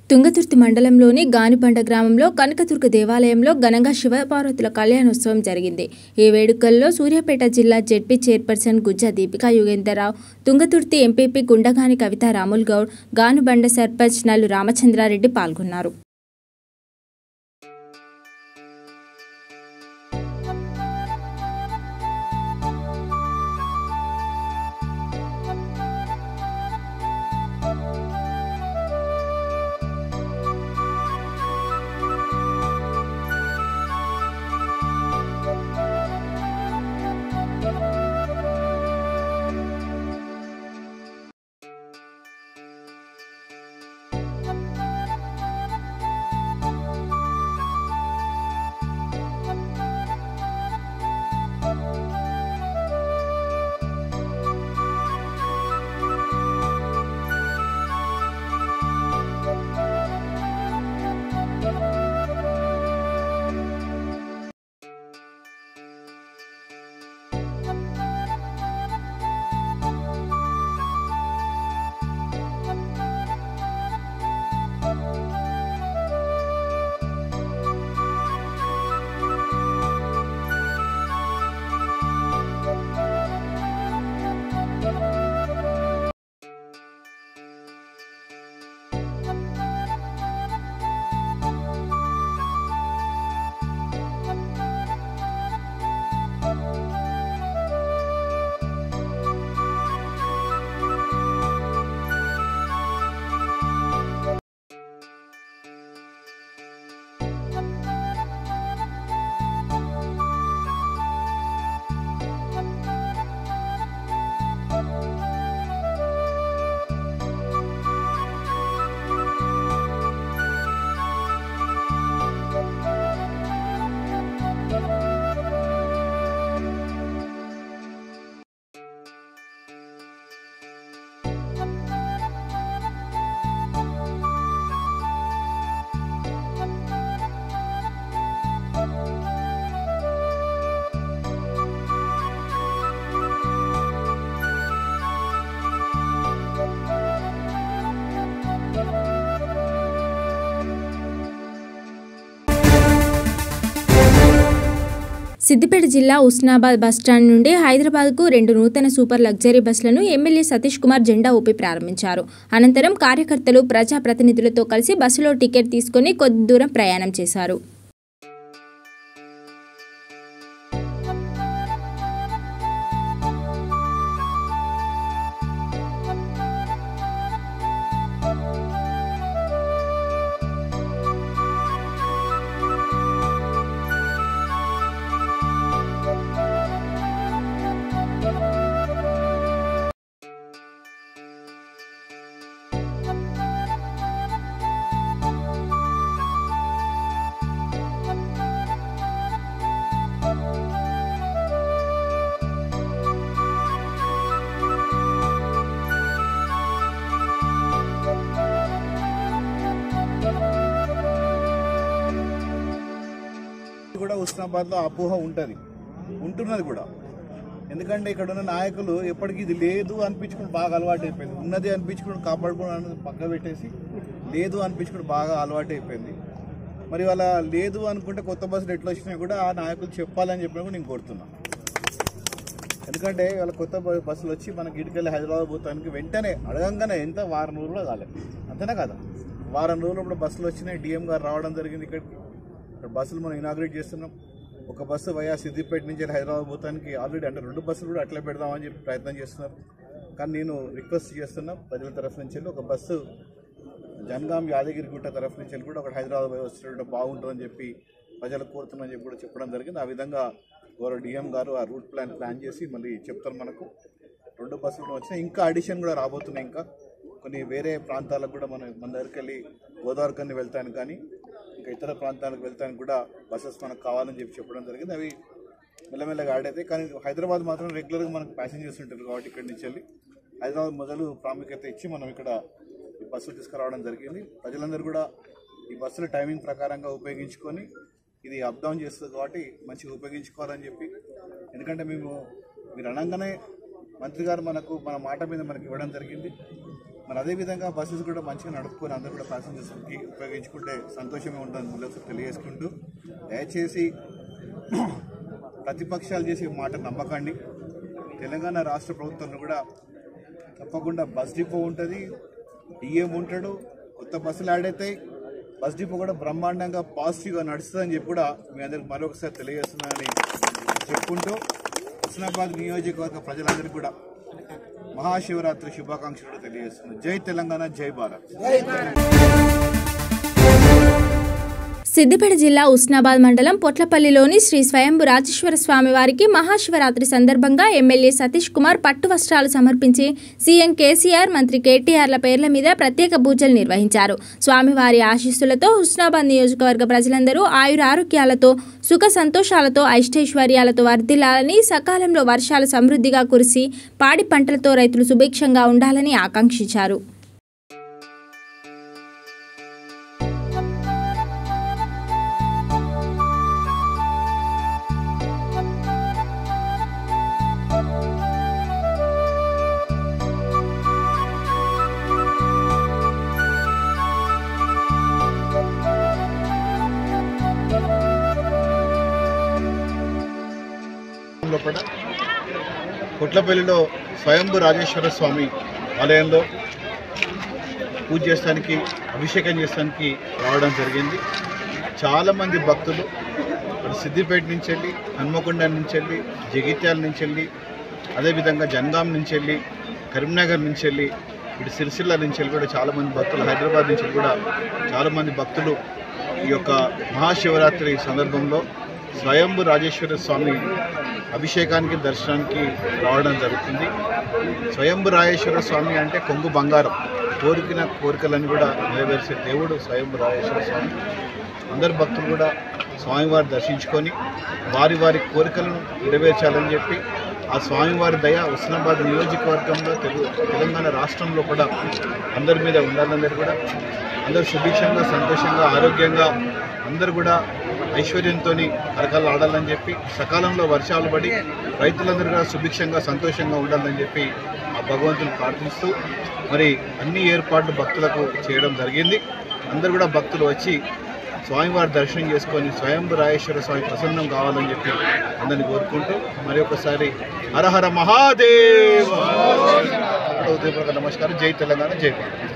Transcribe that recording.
తుంగతుర్తి మండలంలోని గానిబండ గ్రామంలో కనకదుర్గ దేవాలయంలో ఘనంగా శివపార్వతుల కళ్యాణోత్సవం జరిగింది ఈ వేడుకల్లో సూర్యాపేట జిల్లా ZP chairperson Gujja Deepika Yugender Rao Thungathurthi MPP Gundagani Kavitha Ramul Goud Ganubanda sarpanch Nallu Ramachandra Reddy పాల్గొన్నారు సిద్దిపేట జిల్లా ఉస్నాబాద్ బస్టాండ్ నుండి హైదరాబాద్కు రెండు నూతన సూపర్ లగ్జరీ బస్సులను ఎమ్మెల్యే సతీష్ కుమార్ జెండా ఊపి ప్రారంభించారు అనంతరం కార్యకర్తలు ప్రజాప్రతినిధులతో కలిసి బస్సులో టికెట్ తీసుకుని కొద్ది దూరం ప్రయాణం చేశారు కూడా ఉస్నాబాద్లో అపోహ ఉంటుంది ఉంటున్నది కూడా ఎందుకంటే ఇక్కడ ఉన్న నాయకులు ఎప్పటికీ ఇది లేదు అనిపించుకుని బాగా అలవాటు అయిపోయింది ఉన్నది అనిపించుకుని కాపాడుకోవడం అనేది పక్క పెట్టేసి లేదు అనిపించుకుని బాగా అలవాటు అయిపోయింది మరి వాళ్ళ లేదు అనుకుంటే కొత్త బస్సులు ఎట్లా వచ్చినా కూడా ఆ నాయకులు చెప్పాలని చెప్పినా కూడా నేను కోరుతున్నా ఎందుకంటే వాళ్ళ కొత్త బ- బస్సులు వచ్చి మనకి ఇటుకెళ్ళి హైదరాబాద్ పోతానికి వెంటనే అడగంగానే ఎంత వారం రోజులు కూడా కాలేదు అంతేనా కదా వారం రోజులు ఇప్పుడు బస్సులు వచ్చినాయి డిఎం గారు రావడం జరిగింది ఇక్కడికి ఇక్కడ బస్సులు మనం ఇనాగ్రేట్ చేస్తున్నాం ఒక బస్సు వయా సిద్దిపేట నుంచి వెళ్ళి హైదరాబాద్ పోతానికి ఆల్రెడీ అంటే రెండు బస్సులు కూడా అట్లే పెడదామని చెప్పి ప్రయత్నం చేస్తున్నారు కానీ నేను రిక్వెస్ట్ చేస్తున్నా ప్రజల తరఫు నుంచి వెళ్ళి ఒక బస్సు జనగాం యాదగిరిగుట్ట తరఫు నుంచి వెళ్ళి కూడా ఒక హైదరాబాద్ పోయి వచ్చినట్టు బాగుంటుందని చెప్పి ప్రజలకు కోరుతున్నామని చెప్పి కూడా చెప్పడం జరిగింది ఆ విధంగా గౌరవ డిఎం గారు ఆ రూట్ ప్లాన్ ప్లాన్ చేసి మళ్ళీ చెప్తారు మనకు రెండు బస్సులు కూడా వచ్చినాయి ఇంకా అడిషన్ కూడా రాబోతున్నాయి ఇంకా కొన్ని వేరే ప్రాంతాలకు కూడా మనం మన దగ్గరికి వెళ్ళి గోదావరి కన్ని వెళ్తాను కానీ ఇంకా ఇతర ప్రాంతాలకు వెళ్తానికి కూడా బస్సెస్ మనకు కావాలని చెప్పి చెప్పడం జరిగింది అవి మెల్లమెల్లగా యాడ్ అవుతాయి కానీ హైదరాబాద్ మాత్రం రెగ్యులర్గా మనకు ప్యాసింజర్స్ ఉంటారు కాబట్టి ఇక్కడి నుంచి వెళ్ళి హైదరాబాద్ మొదలు ప్రాముఖ్యత ఇచ్చి మనం ఇక్కడ ఈ బస్సులు తీసుకురావడం జరిగింది ప్రజలందరూ కూడా ఈ బస్సుల టైమింగ్ ప్రకారంగా ఉపయోగించుకొని ఇది అప్ డౌన్ చేస్తుంది కాబట్టి మంచిగా ఉపయోగించుకోవాలని చెప్పి ఎందుకంటే మేము మీరు అనగానే మంత్రి గారు మనకు మన మాట మీద మనకి ఇవ్వడం జరిగింది మరి అదేవిధంగా బస్సెస్ కూడా మంచిగా నడుపుకొని అందరూ కూడా ప్యాసింజర్స్కి ఉపయోగించుకుంటే సంతోషమే ఉంటుందని మళ్ళీ ఒకసారి తెలియజేసుకుంటూ దయచేసి ప్రతిపక్షాలు చేసే మాట నమ్మకండి తెలంగాణ రాష్ట్ర ప్రభుత్వంలో కూడా తప్పకుండా బస్ డిపో ఉంటుంది డిఎం ఉంటాడు కొత్త బస్సులు ఆడైతే బస్ డిపో కూడా బ్రహ్మాండంగా పాజిటివ్గా నడుస్తుందని చెప్పి కూడా మీ అందరికి మరొకసారి తెలియజేస్తున్నానని చెప్పుకుంటూ హుస్నాబాద్ నియోజకవర్గ ప్రజలందరికీ కూడా మహాశివరాత్రి శుభాకాంక్షలు కూడా తెలియజేస్తున్నాను జై తెలంగాణ జై భారత్ సిద్దిపేట జిల్లా ఉస్నాబాద్ మండలం పొట్లపల్లిలోని శ్రీ స్వయంభు రాజేశ్వర స్వామి వారికి మహాశివరాత్రి సందర్భంగా ఎమ్మెల్యే సతీష్ కుమార్ పట్టు వస్త్రాలు సమర్పించి సీఎం కేసీఆర్ మంత్రి కేటీఆర్ల పేర్ల మీద ప్రత్యేక పూజలు నిర్వహించారు స్వామివారి ఆశీస్సులతో హుస్నాబాద్ నియోజకవర్గ ప్రజలందరూ ఆయుర ఆరోగ్యాలతో సుఖ సంతోషాలతో ఐష్టైశ్వర్యాలతో వర్ధిల్లాలని సకాలంలో వర్షాలు సమృద్ధిగా కురిసి పాడి పంటలతో రైతులు సుభిక్షంగా ఉండాలని ఆకాంక్షించారు లోపల కొట్లపల్లిలో స్వయంభు రాజేశ్వర స్వామి ఆలయంలో పూజ చేస్తానికి అభిషేకం చేస్తానికి రావడం జరిగింది చాలామంది భక్తులు అటు సిద్దిపేట నుంచి వెళ్ళి హన్మకొండ నుంచి వెళ్ళి జగిత్యాల నుంచి వెళ్ళి అదేవిధంగా జనగాం నుంచి వెళ్ళి కరీంనగర్ నుంచి వెళ్ళి ఇటు సిరిసిల్ల నుంచి వెళ్ళి కూడా చాలామంది భక్తులు హైదరాబాద్ నుంచి వెళ్ళి కూడా చాలామంది భక్తులు ఈ యొక్క మహాశివరాత్రి సందర్భంలో స్వయంభు రాజేశ్వర స్వామి అభిషేకానికి దర్శనానికి రావడం జరుగుతుంది స్వయంభు రాజేశ్వర స్వామి అంటే కొంగు బంగారం కోరికిన కోరికలన్నీ కూడా నెరవేర్చే దేవుడు స్వయంభు రాజేశ్వర స్వామి అందరు భక్తులు కూడా స్వామివారి దర్శించుకొని వారి వారి కోరికలను నెరవేర్చాలని చెప్పి ఆ స్వామివారి దయ ఉస్నాబాద్ నియోజకవర్గంలో తెలుగు తెలంగాణ రాష్ట్రంలో కూడా అందరి మీద ఉండాలందరూ కూడా అందరూ సుభిక్షంగా సంతోషంగా ఆరోగ్యంగా అందరూ కూడా ఐశ్వర్యంతో కరకాలు ఆడాలని చెప్పి సకాలంలో వర్షాలు పడి రైతులందరూ కూడా సుభిక్షంగా సంతోషంగా ఉండాలని చెప్పి ఆ భగవంతుని ప్రార్థిస్తూ మరి అన్ని ఏర్పాట్లు భక్తులకు చేయడం జరిగింది అందరూ కూడా భక్తులు వచ్చి స్వామివారి దర్శనం చేసుకొని స్వయంభు రాజేశ్వర స్వామి ప్రసన్నం కావాలని చెప్పి అందరిని కోరుకుంటూ మరి ఒకసారి హరహర మహాదేవ నమస్కారం జై తెలంగాణ జై భారత్